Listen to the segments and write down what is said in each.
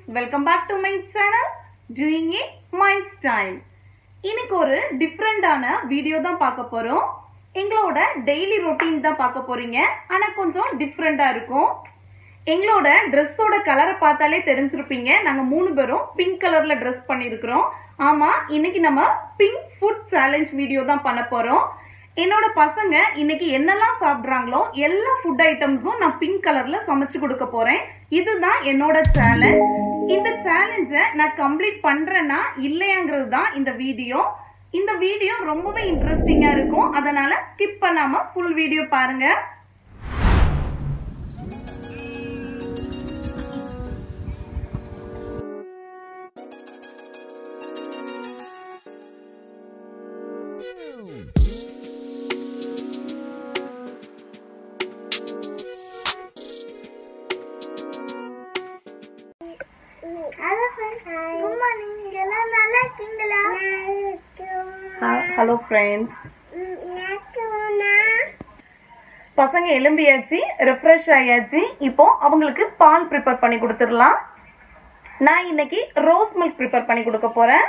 welcome back to my channel doing it my style இன்னைக்கு ஒரு டிஃப்ரெண்டான வீடியோ தான் பார்க்க போறோம் எங்களோட டெய்லி ரொட்டீன் தான் பார்க்க போறீங்க ஆனா கொஞ்சம் டிஃப்ரெண்டா இருக்கும் எங்களோட ட்ரெஸ்ஸோட கலரை பார்த்தாலே தெரிஞ்சிருப்பீங்க நாங்க மூணு பேரும் பிங்க் கலர்ல ட்ரெஸ் பண்ணியிருக்கிறோம் ஆமா இன்னைக்கு நம்ம பிங்க் ஃபுட் சேலஞ்ச் வீடியோ தான் பண்ண போறோம் என்னோட பசங்க இன்னைக்கு என்னெல்லாம் சாப்பிட்றாங்களோ எல்லா ஃபுட் ஐட்டம்ஸும் நான் பிங்க் கலர்ல சமைச்சு கொடுக்க போறேன் இதுதான் என்னோட சேலஞ்ச் இந்த சேலஞ்சை நான் கம்ப்ளீட் பண்றேன்னா இல்லையாங்கிறது தான் இந்த வீடியோ இந்த வீடியோ ரொம்பவே இன்ட்ரெஸ்டிங்கா இருக்கும் அதனால ஸ்கிப் பண்ணாம ஃபுல் வீடியோ பாருங்க ஹலோ ஃப்ரெண்ட்ஸ் குட் மார்னிங் எல்லாம் நல்லா இருக்கீங்களா ஹலோ ஃப்ரெண்ட்ஸ் எனக்குனா பசங்க எலும்பியாச்சு ரெஃப்ரெஷ் ஆயாச்சு இப்போ அவங்களுக்கு பால் ப்ரிப்பேர் பண்ணி கொடுத்துடலாம் நான் இன்னைக்கு ரோஸ் மில்க் ப்ரிப்பேர் பண்ணி கொடுக்க போறேன்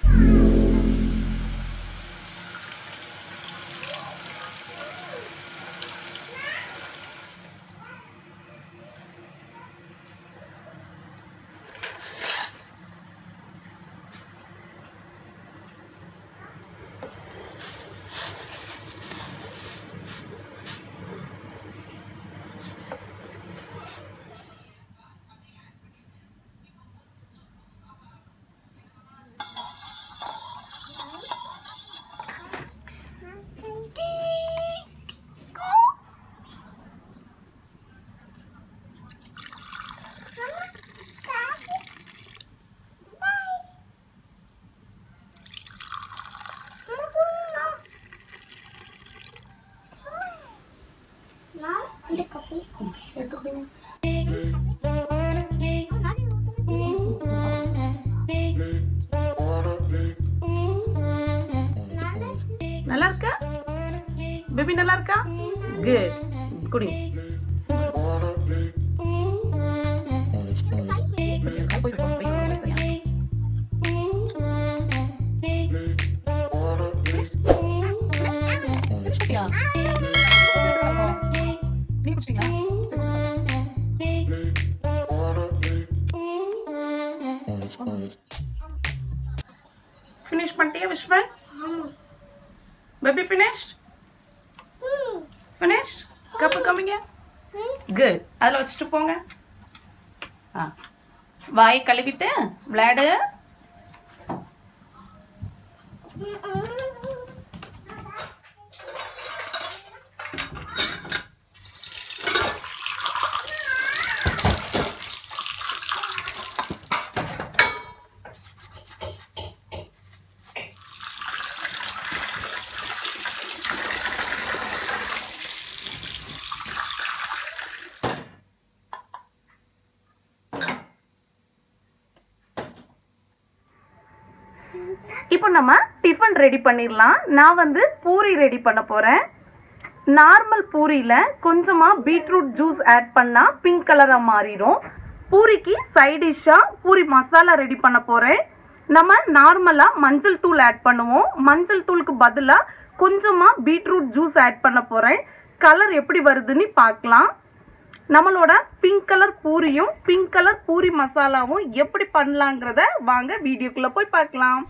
நான் இந்த கப்பி நல்லா இருக்கா பேபி நல்லா இருக்கா குட் குடி ஃபினிஷ் பண்ணிட்டியா Viswan baby finish finish cup கம்மிங்க குட் அதில் வச்சுட்டு போங்க ஆ வாய் கழுவிட்டு விளையாடு இப்போ நம்ம டிஃபன் ரெடி பண்ணிடலாம் நான் வந்து பூரி ரெடி பண்ண போகிறேன் நார்மல் பூரியில் கொஞ்சமாக பீட்ரூட் ஜூஸ் ஆட் பண்ணால் பிங்க் கலராக மாறிடும் பூரிக்கு சைட் டிஷ்ஷாக பூரி மசாலா ரெடி பண்ண போகிறேன் நம்ம நார்மலாக மஞ்சள் தூள் ஆட் பண்ணுவோம் மஞ்சள் தூளுக்கு பதிலாக கொஞ்சமாக பீட்ரூட் ஜூஸ் ஆட் பண்ண போகிறேன் கலர் எப்படி வருதுன்னு பார்க்கலாம் நம்மளோட பிங்க் கலர் பூரியும் பிங்க் கலர் பூரி மசாலாவும் எப்படி பண்ணலாங்கிறத வாங்க வீடியோக்குள்ள போய் பார்க்கலாம்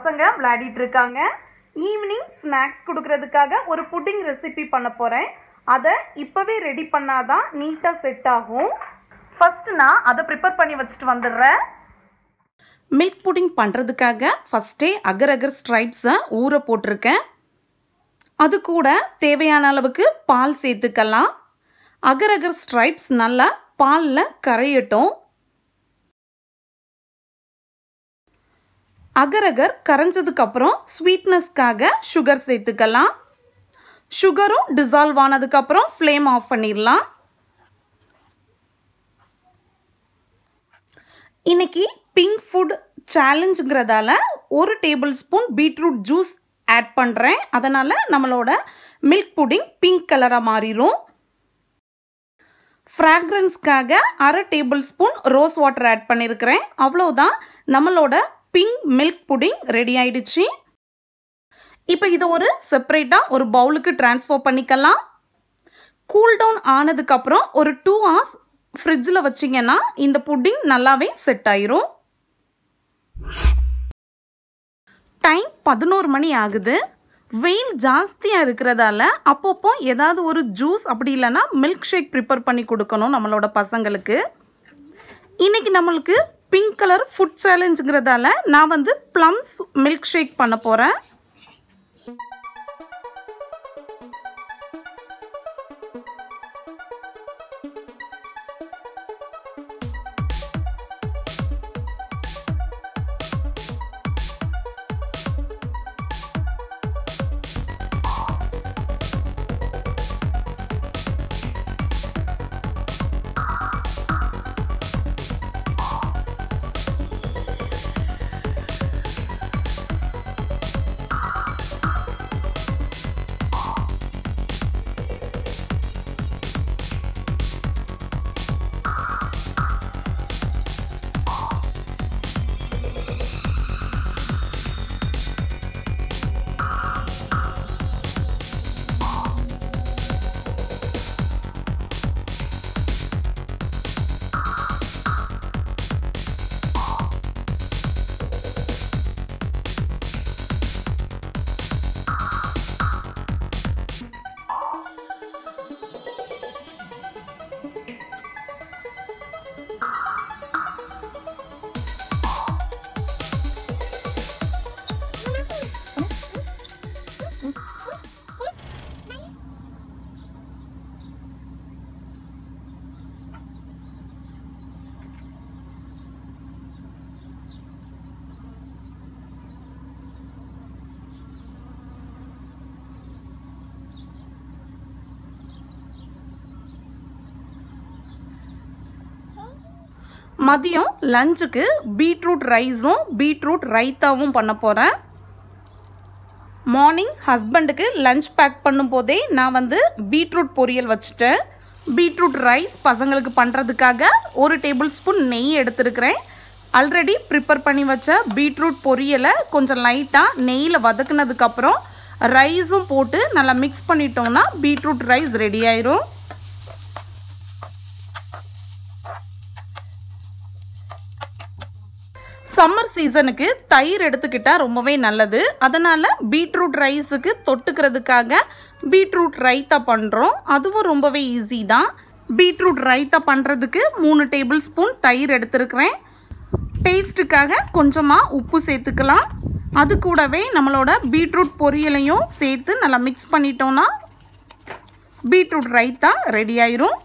பசங்க விளையாடிட்டு இருக்காங்க ஈவினிங் ஸ்நாக்ஸ் கொடுக்கறதுக்காக ஒரு புட்டிங் ரெசிபி பண்ண போகிறேன் அதை இப்போவே ரெடி பண்ணாதான் நீட்டாக செட் ஆகும் ஃபர்ஸ்ட் நான் அதை ப்ரிப்பேர் பண்ணி வச்சுட்டு வந்துடுறேன் மில்க் புட்டிங் பண்ணுறதுக்காக ஃபஸ்ட்டே அகர் அகர் ஸ்ட்ரைப்ஸை ஊற போட்டிருக்கேன் அது கூட தேவையான அளவுக்கு பால் சேர்த்துக்கலாம் அகர் அகர் ஸ்ட்ரைப்ஸ் நல்லா பாலில் கரையட்டும் அகர் அகர் கரைஞ்சதுக்கு அப்புறம் ஸ்வீட்னஸ்க்காக சுகர் சேர்த்துக்கலாம் சுகரும் டிசால்வ் ஆனதுக்கப்புறம் ஃப்ளேம் ஆஃப் பண்ணிடலாம் இன்னைக்கு பிங்க் ஃபுட் சேலஞ்சுங்கிறதால ஒரு tablespoon beetroot juice add பண்ணுறேன் அதனால் நம்மளோட மில்க் புடிங் பிங்க் கலராக மாறிடும் ஃப்ராக்ரன்ஸ்க்காக அரை tablespoon rose water add பண்ணியிருக்கிறேன் அவ்வளோதான் நம்மளோட பிங்க் மில்க் புடிங் ரெடி ஆயிடுச்சு இப்போ இதை ஒரு செப்பரேட்டாக ஒரு பவுலுக்கு ட்ரான்ஸ்ஃபர் பண்ணிக்கலாம் கூல் டவுன் ஆனதுக்கப்புறம் ஒரு டூ ஹவர்ஸ் ஃப்ரிட்ஜில் வச்சிங்கன்னா இந்த புட்டிங் நல்லாவே செட் ஆயிரும் டைம் பதினோரு மணி ஆகுது வெயில் ஜாஸ்தியாக இருக்கிறதால அப்பப்போ ஏதாவது ஒரு ஜூஸ் அப்படி இல்லைன்னா மில்க் ஷேக் ப்ரிப்பேர் பண்ணி கொடுக்கணும் நம்மளோட பசங்களுக்கு இன்னைக்கு நம்மளுக்கு பிங்க் கலர் ஃபுட் சேலஞ்சுங்கிறதால நான் வந்து ப்ளம்ஸ் மில்க் ஷேக் பண்ண போகிறேன் மதியம் லஞ்சுக்கு பீட்ரூட் ரைஸும் பீட்ரூட் ரைத்தாவும் பண்ண போகிறேன் மார்னிங் ஹஸ்பண்டுக்கு லஞ்ச் பேக் பண்ணும்போதே நான் வந்து பீட்ரூட் பொரியல் வச்சுட்டேன் பீட்ரூட் ரைஸ் பசங்களுக்கு பண்ணுறதுக்காக ஒரு டேபிள் ஸ்பூன் நெய் எடுத்துருக்கிறேன் ஆல்ரெடி ப்ரிப்பேர் பண்ணி வச்ச பீட்ரூட் பொரியலை கொஞ்சம் லைட்டாக நெய்யில் வதக்குனதுக்கப்புறம் ரைஸும் போட்டு நல்லா மிக்ஸ் பண்ணிட்டோம்னா பீட்ரூட் ரைஸ் ரெடி ஆயிரும் சம்மர் சீசனுக்கு தயிர் எடுத்துக்கிட்டால் ரொம்பவே நல்லது அதனால் பீட்ரூட் ரைஸுக்கு தொட்டுக்கிறதுக்காக பீட்ரூட் ரைத்தா பண்ணுறோம் அதுவும் ரொம்பவே ஈஸி தான் பீட்ரூட் ரைத்தா பண்ணுறதுக்கு மூணு டேபிள் ஸ்பூன் தயிர் எடுத்துருக்கிறேன் டேஸ்ட்டுக்காக கொஞ்சமாக உப்பு சேர்த்துக்கலாம் அது கூடவே நம்மளோட பீட்ரூட் பொரியலையும் சேர்த்து நல்லா மிக்ஸ் பண்ணிட்டோன்னா பீட்ரூட் ரைத்தா ரெடி ஆயிரும்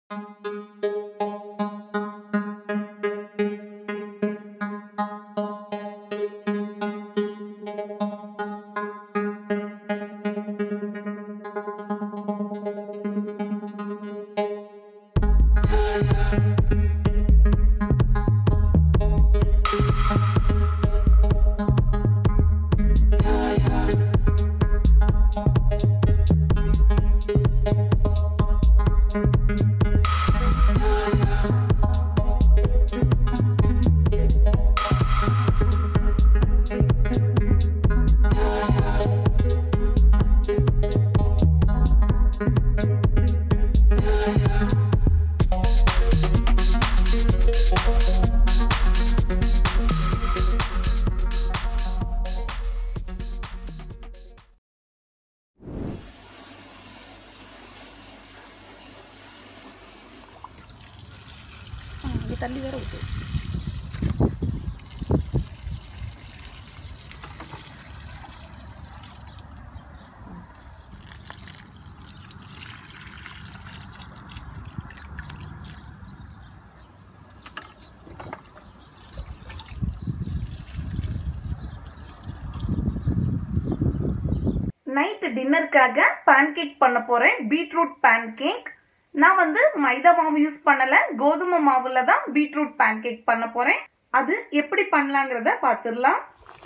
இங்கே தள்ளி வேற விட்டு நைட்டு டின்னருக்காக பேன்கேக் பண்ண போறேன் பீட்ரூட் பேன்கேக் நான் வந்து மைதா மாவு யூஸ் பண்ணல கோதுமை மாவுல தான் பீட்ரூட் பேன்கேக் பண்ண போறேன் அது எப்படி பண்ணலாங்கிறத பார்த்துடலாம்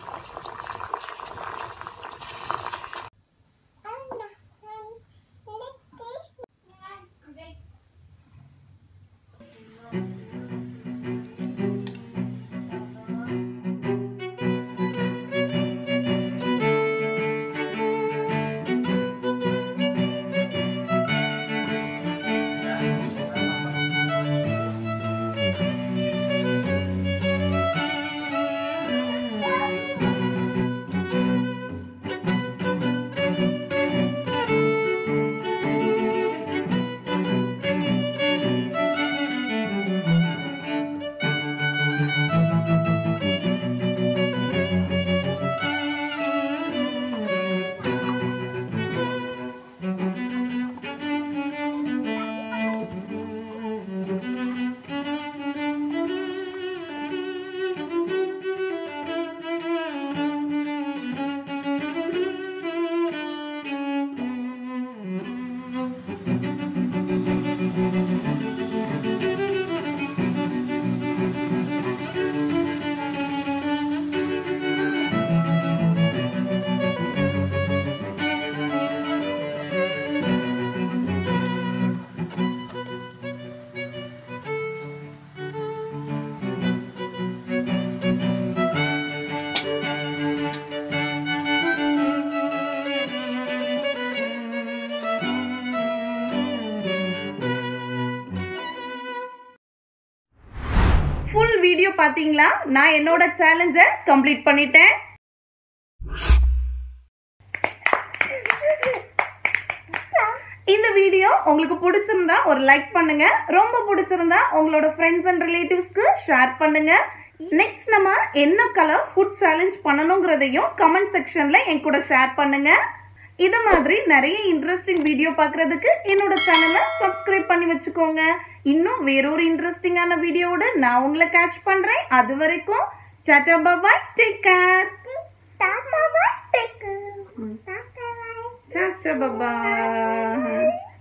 ஃபுல் வீடியோ பாத்தீங்களா நான் என்னோட சேலஞ்சை கம்ப்ளீட் பண்ணிட்டேன் இந்த வீடியோ உங்களுக்கு பிடிச்சிருந்தா ஒரு லைக் பண்ணுங்க ரொம்ப பிடிச்சிருந்தா உங்களோட ஃப்ரெண்ட்ஸ் அண்ட் ரிலேட்டிவ்ஸ்க்கு ஷேர் பண்ணுங்க நெக்ஸ்ட் நம்ம என்ன கலர் ஃபுட் சேலஞ்ச் பண்ணணுங்கிறதையும் கமெண்ட் செக்ஷன்ல என் கூட ஷேர் பண்ணுங்க இது மாதிரி நிறைய இன்ட்ரெஸ்டிங் வீடியோ பார்க்கறதுக்கு என்னோட சேனலை சப்ஸ்கிரைப் பண்ணி வச்சுக்கோங்க இன்னும் வேறொரு இன்ட்ரெஸ்டிங்கான வீடியோவோட நான் உங்களை கேட்ச் பண்றேன் அது வரைக்கும் tata bye take care tata bye take tata bye tata பாய்